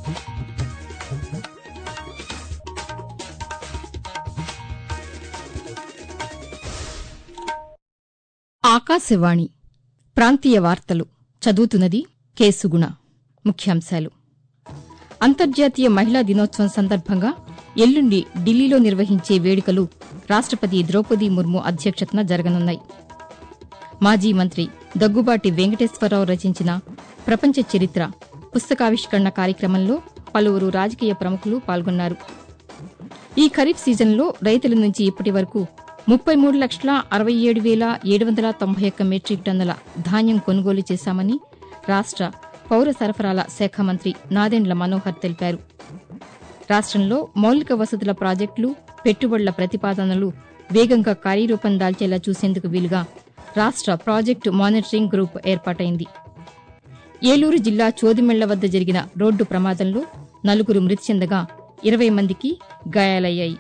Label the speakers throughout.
Speaker 1: ఆకాశవాణి ప్రాంతీయ వార్తలు చదువుతున్నది కేసుగుణ ముఖ్యాంశాలు అంతర్జాతీయ మహిళా దినోత్సవం సందర్భంగా ఎల్లుండి ఢిల్లీలో నిర్వహించే వేడుకలు రాష్టపతి ద్రౌపది ముర్ము అధ్యక్షతన జరగనున్నాయి మాజీ మంత్రి దగ్గుబాటి వెంకటేశ్వరరావు రచించిన ప్రపంచ చరిత్ర పుస్తకావిష్కరణ కార్యక్రమంలో పలువురు రాజకీయ ప్రముఖులు పాల్గొన్నారు ఈ ఖరీఫ్ సీజన్లో రైతుల నుంచి ఇప్పటి వరకు ముప్పై మూడు లక్షల అరవై ఏడు వేల ఏడు వందల తొంభై ఒక్క మెట్రిక్ టన్నుల ధాన్యం కొనుగోలు చేశామని రాష్ట పౌర సరఫరాల శాఖ మంత్రి నాదెండ్ల మనోహర్ తెలిపారు రాష్టంలో మౌలిక వసతుల ప్రాజెక్టులు పెట్టుబడుల ప్రతిపాదనలు వేగంగా కార్యరూపం దాల్చేలా చూసేందుకు వీలుగా రాష్ట ప్రాజెక్టు మానిటరింగ్ గ్రూప్ ఏర్పాటైంది ఏలూరు జిల్లా చోదిమెళ్ల వద్ద జరిగిన రోడ్డు ప్రమాదంలో నలుగురు మృతి చెందగా ఇరవై మందికి గాయాలయ్యాయి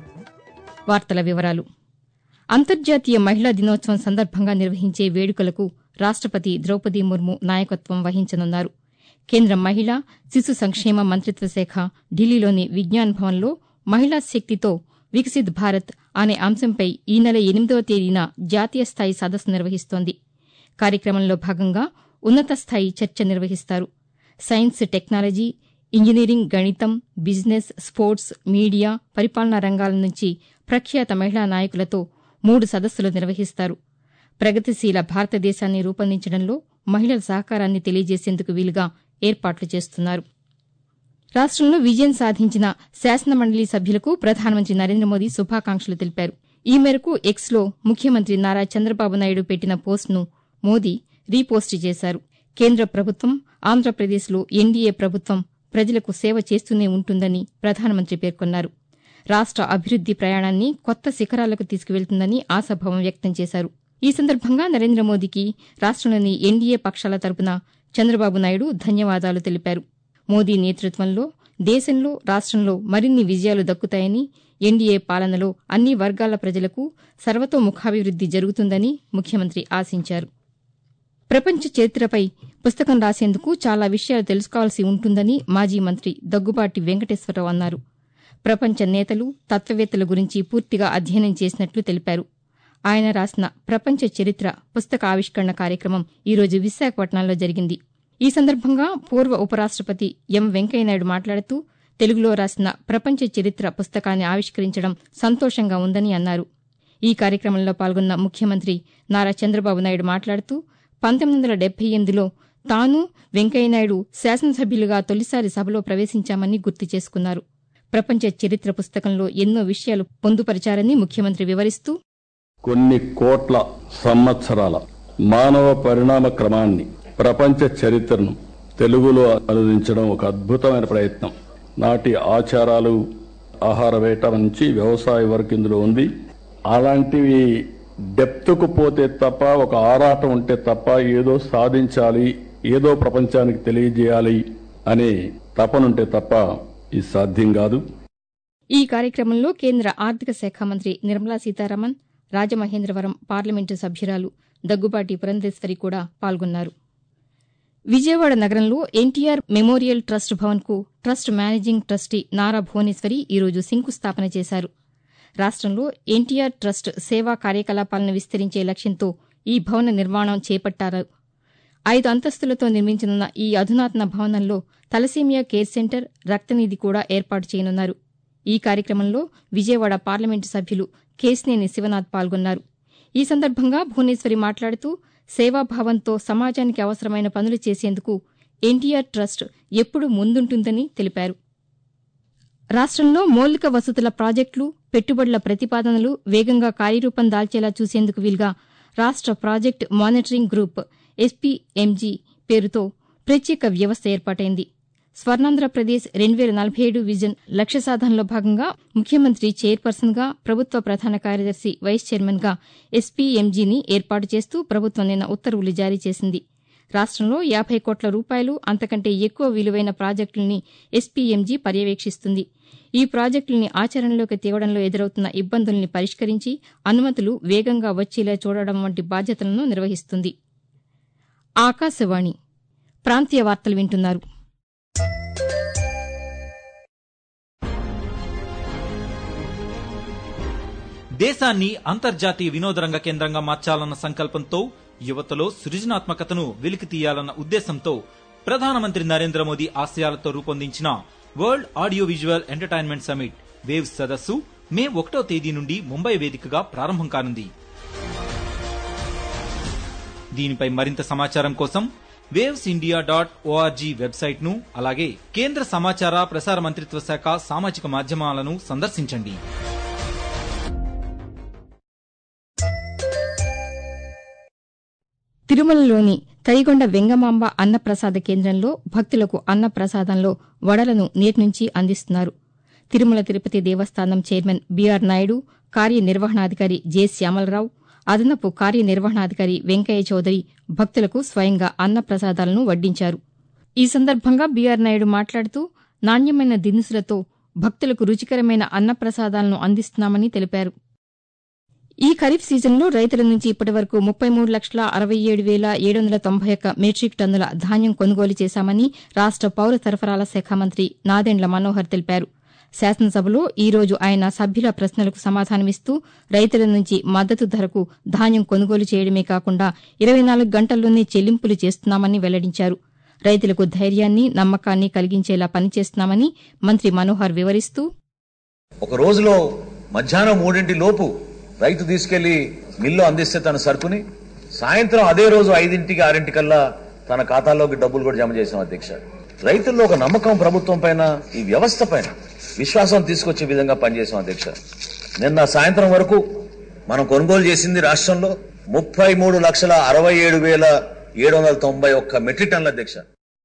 Speaker 1: వార్తల వివరాలు అంతర్జాతీయ మహిళా దినోత్సవం సందర్భంగా నిర్వహించే వేడుకలకు రాష్టపతి ద్రౌపది ముర్ము నాయకత్వం వహించనున్నారు కేంద్ర మహిళా శిశు సంక్షేమ మంత్రిత్వ శాఖ ఢిల్లీలోని విజ్ఞాన్ భవన్లో మహిళా శక్తితో వికసిత్ భారత్ అనే అంశంపై ఈ నెల ఎనిమిదవ తేదీన జాతీయ స్థాయి సదస్సు నిర్వహిస్తోంది కార్యక్రమంలో భాగంగా ఉన్నత స్థాయి చర్చ నిర్వహిస్తారు సైన్స్ టెక్నాలజీ ఇంజనీరింగ్ గణితం బిజినెస్ స్పోర్ట్స్ మీడియా పరిపాలనా రంగాల నుంచి ప్రఖ్యాత మహిళా నాయకులతో మూడు సదస్సులు నిర్వహిస్తారు ప్రగతిశీల భారతదేశాన్ని రూపొందించడంలో మహిళల సహకారాన్ని తెలియజేసేందుకు వీలుగా ఏర్పాట్లు చేస్తున్నారు రాష్టంలో విజయం సాధించిన శాసనమండలి సభ్యులకు ప్రధానమంత్రి నరేంద్ర మోదీ శుభాకాంక్షలు తెలిపారు ఈ మేరకు ఎక్స్లో ముఖ్యమంత్రి నారా చంద్రబాబు నాయుడు పెట్టిన పోస్టును మోదీ రీపోస్టు చేశారు కేంద్ర ప్రభుత్వం ఆంధ్రప్రదేశ్లో ఎన్డీఏ ప్రభుత్వం ప్రజలకు సేవ చేస్తూనే ఉంటుందని ప్రధానమంత్రి పేర్కొన్నారు రాష్ట అభివృద్ది ప్రయాణాన్ని కొత్త శిఖరాలకు తీసుకువెళ్తుందని ఆశాభావం వ్యక్తం చేశారు ఈ సందర్భంగా నరేంద్ర మోదీకి రాష్టంలోని ఎన్డీఏ పక్షాల తరపున చంద్రబాబు నాయుడు ధన్యవాదాలు తెలిపారు మోదీ నేతృత్వంలో దేశంలో రాష్టంలో మరిన్ని విజయాలు దక్కుతాయని ఎన్డీఏ పాలనలో అన్ని వర్గాల ప్రజలకు సర్వతోముఖాభివృద్ది జరుగుతుందని ముఖ్యమంత్రి ఆశించారు ప్రపంచ చరిత్రపై పుస్తకం రాసేందుకు చాలా విషయాలు తెలుసుకోవాల్సి ఉంటుందని మాజీ మంత్రి దగ్గుబాటి వెంకటేశ్వరరావు అన్నారు ప్రపంచ నేతలు తత్వవేత్తల గురించి పూర్తిగా అధ్యయనం చేసినట్లు తెలిపారు ఆయన రాసిన ప్రపంచ చరిత్ర పుస్తక ఆవిష్కరణ కార్యక్రమం ఈరోజు విశాఖపట్నంలో జరిగింది ఈ సందర్భంగా పూర్వ ఉపరాష్టపతి ఎం వెంకయ్యనాయుడు మాట్లాడుతూ తెలుగులో రాసిన ప్రపంచ చరిత్ర పుస్తకాన్ని ఆవిష్కరించడం సంతోషంగా ఉందని అన్నారు ఈ కార్యక్రమంలో పాల్గొన్న ముఖ్యమంత్రి నారా చంద్రబాబు నాయుడు మాట్లాడుతూ పంతొమ్మిది వందల డెబ్బై ఎనిమిదిలో తాను వెంకయ్యనాయుడు శాసనసభ్యులుగా తొలిసారి సభలో ప్రవేశించామని గుర్తు చేసుకున్నారు ప్రపంచ చరిత్ర పుస్తకంలో ఎన్నో విషయాలు పొందుపరిచారని ముఖ్యమంత్రి వివరిస్తూ
Speaker 2: కొన్ని కోట్ల సంవత్సరాల మానవ పరిణామ క్రమాన్ని ప్రపంచ చరిత్రను తెలుగులో అనుదించడం ఒక అద్భుతమైన ప్రయత్నం నాటి ఆచారాలు ఆహార వేట నుంచి వ్యవసాయ వరకు ఇందులో ఉంది అలాంటివి డెప్త్కు పోతే తప్ప ఒక ఆరాటం ఉంటే తప్ప ఏదో సాధించాలి ఏదో ప్రపంచానికి తెలియజేయాలి అనే తపనుంటే తప్ప ఇది సాధ్యం కాదు
Speaker 1: ఈ కార్యక్రమంలో కేంద్ర ఆర్థిక శాఖ మంత్రి నిర్మలా సీతారామన్ రాజమహేంద్రవరం పార్లమెంటు సభ్యురాలు దగ్గుబాటి పురంధేశ్వరి కూడా పాల్గొన్నారు విజయవాడ నగరంలో ఎన్టీఆర్ మెమోరియల్ ట్రస్ట్ భవన్కు trust managing trustee Nara Bhuvaneswari ఈరోజు శంకుస్థాపన చేశారు రాష్టంలో ఎన్టీఆర్ ట్రస్ట్ సేవా కార్యకలాపాలను విస్తరించే లక్ష్యంతో ఈ భవన నిర్మాణం చేపట్టారు ఐదు అంతస్తులతో నిర్మించనున్న ఈ అధునాతన భవనంలో తలసీమియా కేర్ సెంటర్ రక్తనిధి కూడా ఏర్పాటు చేయనున్నారు ఈ కార్యక్రమంలో విజయవాడ పార్లమెంటు సభ్యులు కేశినేని శివనాథ్ పాల్గొన్నారు ఈ సందర్భంగా భువనేశ్వరి మాట్లాడుతూ సేవాభావంతో సమాజానికి అవసరమైన పనులు చేసేందుకు ఎన్టీఆర్ ట్రస్ట్ ఎప్పుడూ ముందుంటుందని తెలిపారు రాష్టంలో మౌలిక వసతుల ప్రాజెక్టులు పెట్టుబడుల ప్రతిపాదనలు వేగంగా కార్యరూపం దాల్చేలా చూసేందుకు వీలుగా రాష్ట ప్రాజెక్టు మానిటరింగ్ గ్రూప్ ఎస్పీఎంజీ పేరుతో ప్రత్యేక వ్యవస్థ ఏర్పాటైంది స్వర్ణాంధ్రప్రదేశ్ రెండు వేల నలభై ఏడు విజన్ లక్ష్య సాధనలో భాగంగా ముఖ్యమంత్రి చైర్పర్సన్గా ప్రభుత్వ ప్రధాన కార్యదర్శి వైస్ చైర్మన్గా ఎస్పీఎంజీని ఏర్పాటు చేస్తూ ప్రభుత్వం నిన్న ఉత్తర్వులు జారీ చేసింది రాష్టంలో యాభై కోట్ల రూపాయలు అంతకంటే ఎక్కువ విలువైన ప్రాజెక్టులని ఎస్పీఎంజీ పర్యవేక్షిస్తుంది ఈ ప్రాజెక్టుల్ని ఆచరణలోకి తేవడంలో ఎదురవుతున్న ఇబ్బందుల్ని పరిష్కరించి అనుమతులు వేగంగా వచ్చేలా చూడడం వంటి బాధ్యతలను నిర్వహిస్తుంది ఆకాశవాణి ప్రాంతీయ వార్తలు వింటున్నారు
Speaker 3: దేశాన్ని అంతర్జాతీయ వినోదరంగ కేంద్రంగా మార్చాలన్న సంకల్పంతో యువతలో సృజనాత్మకతను వెలికి తీయాలన్న ఉద్దేశంతో ప్రధానమంత్రి నరేంద్ర మోదీ ఆశయాలతో రూపొందించిన world audio visual entertainment summit వేవ్స్ సదస్సు మే ఒకటో తేదీ నుండి ముంబై వేదికగా ప్రారంభం కానుంది దీనిపై మరింత సమాచారం కోసం వేవ్స్ ఇండియా డాట్ ఓఆర్జీ వెబ్సైట్ ను అలాగే కేంద్ర సమాచార ప్రసార మంత్రిత్వ శాఖ సామాజిక మాధ్యమాలను సందర్శించండి
Speaker 1: తిరుమలలోని తైగొండ వెంగమాంబ అన్నప్రసాద కేంద్రంలో భక్తులకు అన్నప్రసాదంలో వడలను నేటి నుంచి అందిస్తున్నారు తిరుమల తిరుపతి దేవస్థానం చైర్మన్ బీఆర్ నాయుడు కార్యనిర్వహణాధికారి జె శ్యామలరావు అదనపు కార్యనిర్వహణాధికారి వెంకయ్య చౌదరి భక్తులకు స్వయంగా అన్నప్రసాదాలను వడ్డించారు ఈ సందర్భంగా బీఆర్ నాయుడు మాట్లాడుతూ నాణ్యమైన దినుసులతో భక్తులకు రుచికరమైన అన్నప్రసాదాలను అందిస్తున్నామని తెలిపారు ఈ ఖరీఫ్ సీజన్లో రైతుల నుంచి ఇప్పటి వరకు ముప్పై మూడు లక్షల అరవై ఏడు వేల ఏడు వందల తొంభై ఒక్క మెట్రిక్ టన్నుల ధాన్యం కొనుగోలు చేశామని రాష్ట పౌర సరఫరాల శాఖ మంత్రి నాదెండ్ల మనోహర్ తెలిపారు శాసనసభలో ఈ రోజు ఆయన సభ్యుల ప్రశ్నలకు సమాధానమిస్తూ రైతుల నుంచి మద్దతు ధరకు ధాన్యం కొనుగోలు చేయడమే కాకుండా ఇరవై నాలుగు గంటల్లోనే చెల్లింపులు చేస్తున్నామని వెల్లడించారు రైతులకు ధైర్యాన్ని నమ్మకాన్ని కలిగించేలా పనిచేస్తున్నామని మంత్రి మనోహర్ వివరిస్తూ
Speaker 4: ఒక రోజులో మధ్యాహ్నం మూడింటి లోపు రైతు తీసుకెళ్లి మిల్లు అందిస్తే తన సరుకుని సాయంత్రం అదే రోజు ఐదింటికి ఆరింటికల్లా తన ఖాతాలోకి డబ్బులు కూడా జమ చేసాం అధ్యక్ష రైతుల్లో ఒక నమ్మకం ప్రభుత్వం పైన ఈ వ్యవస్థ పైన విశ్వాసం తీసుకొచ్చే విధంగా పనిచేసాం అధ్యక్ష నిన్న సాయంత్రం వరకు మనం కొనుగోలు చేసింది రాష్ట్రంలో ముప్పై మూడు లక్షల అరవై ఏడు వేల ఏడు వందల తొంభై ఒక్క మెట్రిక్ టన్నుల అధ్యక్ష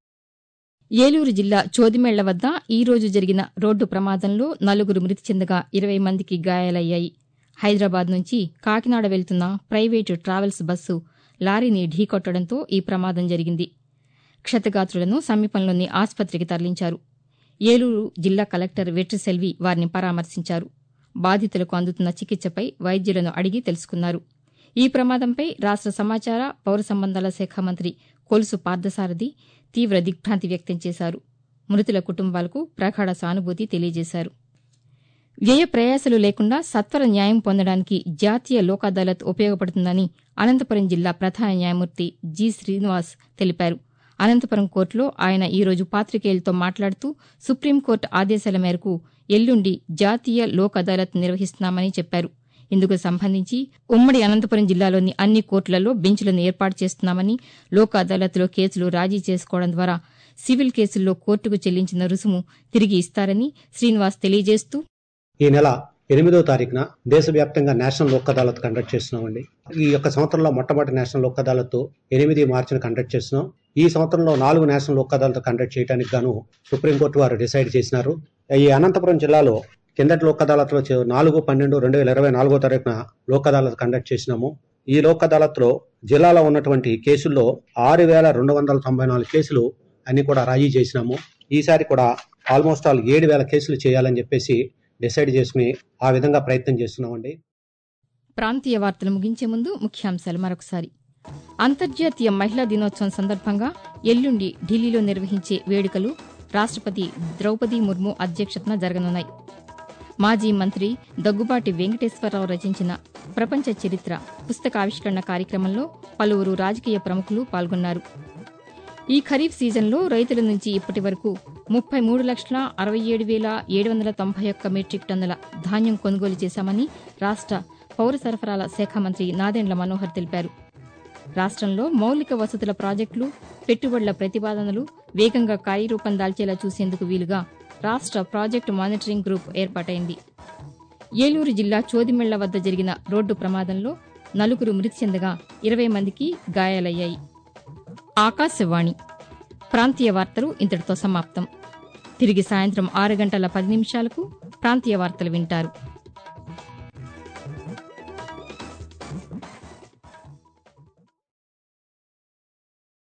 Speaker 1: ఏలూరు జిల్లా చోదిమెళ్ల వద్ద ఈ రోజు జరిగిన రోడ్డు ప్రమాదంలో నలుగురు మృతి చెందగా ఇరవై మందికి గాయాలయ్యాయి హైదరాబాద్ నుంచి కాకినాడ వెళ్తున్న ప్రైవేటు ట్రావెల్స్ బస్సు లారీని ఢీకొట్టడంతో ఈ ప్రమాదం జరిగింది క్షతగాత్రులను సమీపంలోని ఆసుపత్రికి తరలించారు ఏలూరు జిల్లా కలెక్టర్ వెట్రిసెల్వి వారిని పరామర్శించారు బాధితులకు అందుతున్న చికిత్సపై వైద్యులను అడిగి తెలుసుకున్నారు ఈ ప్రమాదంపై రాష్ట సమాచార పౌర సంబంధాల శాఖ మంత్రి కొలుసు పార్థసారథి తీవ్ర దిగ్భ్రాంతి వ్యక్తం చేశారు మృతుల కుటుంబాలకు ప్రగాఢ సానుభూతి తెలియజేశారు వ్యయ ప్రయాసలు లేకుండా సత్వర న్యాయం పొందడానికి జాతీయ లోక్ అదాలత్ ఉపయోగపడుతుందని అనంతపురం జిల్లా ప్రధాన న్యాయమూర్తి జి శ్రీనివాస్ తెలిపారు అనంతపురం కోర్టులో ఆయన ఈ రోజు పాతికేయులతో మాట్లాడుతూ సుప్రీంకోర్టు ఆదేశాల మేరకు ఎల్లుండి జాతీయ లోక్ అదాలత్ నిర్వహిస్తున్నామని చెప్పారు ఇందుకు సంబంధించి ఉమ్మడి అనంతపురం జిల్లాలోని అన్ని కోర్టులలో బెంచ్లను ఏర్పాటు చేస్తున్నామని లోక్ అదాలత్లో కేసులు రాజీ చేసుకోవడం ద్వారా సివిల్ కేసుల్లో కోర్టుకు చెల్లించిన రుసుము తిరిగి ఇస్తారని శ్రీనివాస్ తెలియజేస్తూ
Speaker 5: ఈ నెల ఎనిమిదో తారీఖున దేశవ్యాప్తంగా నేషనల్ లోక్ అదాలత్ కండక్ట్ చేస్తున్నామండి ఈ యొక్క సంవత్సరంలో మొట్టమొదటి నేషనల్ లోక్ అదాలత్ ఎనిమిది మార్చిని కండక్ట్ చేస్తున్నాం ఈ సంవత్సరంలో నాలుగు నేషనల్ లోక్ అదాలత్ కండక్ట్ చేయడానికి గాను సుప్రీంకోర్టు వారు డిసైడ్ చేసినారు ఈ అనంతపురం జిల్లాలో కిందటి లోక్ అదాలత్లో చే- నాలుగు పన్నెండు రెండు వేల ఇరవై నాలుగో తారీఖున లోక్ అదాలత్ కండక్ట్ చేసినాము ఈ లోక్ అదాలత్లో జిల్లాలో ఉన్నటువంటి కేసుల్లో ఆరు వేల రెండు వందల తొంభై నాలుగు కేసులు అన్ని కూడా రాజీ చేసినాము ఈసారి కూడా ఆల్మోస్ట్ ఆల్ ఏడు వేల కేసులు చేయాలని చెప్పేసి డిసైడ్ చేసుకుని ఆ విధంగా ప్రయత్నం చేస్తున్నామండి
Speaker 1: ప్రాంతీయ వార్తలు ముగించే ముందు ముఖ్యాంశాలు మరొకసారి అంతర్జాతీయ మహిళా దినోత్సవం సందర్భంగా ఎల్లుండి ఢిల్లీలో నిర్వహించే వేడుకలు రాష్టపతి ద్రౌపది ముర్ము అధ్యక్షతన జరగనున్నాయి మాజీ మంత్రి దగ్గుబాటి వెంకటేశ్వరరావు రచించిన ప్రపంచ చరిత్ర పుస్తకావిష్కరణ కార్యక్రమంలో పలువురు రాజకీయ ప్రముఖులు పాల్గొన్నారు ఈ ఖరీఫ్ సీజన్లో రైతుల నుంచి ఇప్పటి వరకు ముప్పై మూడు లక్షల అరవై ఏడు వేల ఏడు వందల తొంభై ఒక్క మెట్రిక్ టన్నుల ధాన్యం కొనుగోలు చేశామని రాష్ట పౌర సరఫరాల శాఖ మంత్రి నాదెండ్ల మనోహర్ తెలిపారు రాష్ట్రంలో మౌలిక వసతుల ప్రాజెక్టులు పెట్టుబడుల ప్రతిపాదనలు వేగంగా కార్యరూపం దాల్చేలా చూసేందుకు వీలుగా రాష్ట్ర ప్రాజెక్టు మానిటరింగ్ గ్రూప్ ఏర్పాటైంది ఏలూరు జిల్లా చోదిమెళ్ల వద్ద జరిగిన రోడ్డు ప్రమాదంలో నలుగురు మృతి చెందగా ఇరవై మందికి గాయాలయ్యాయి ఆకాశవాణి ప్రాంతీయ వార్తలు ఇంతటితో సమాప్తం తిరిగి సాయంత్రం ఆరు గంటల పది నిమిషాలకు ప్రాంతీయ వార్తలు వింటారు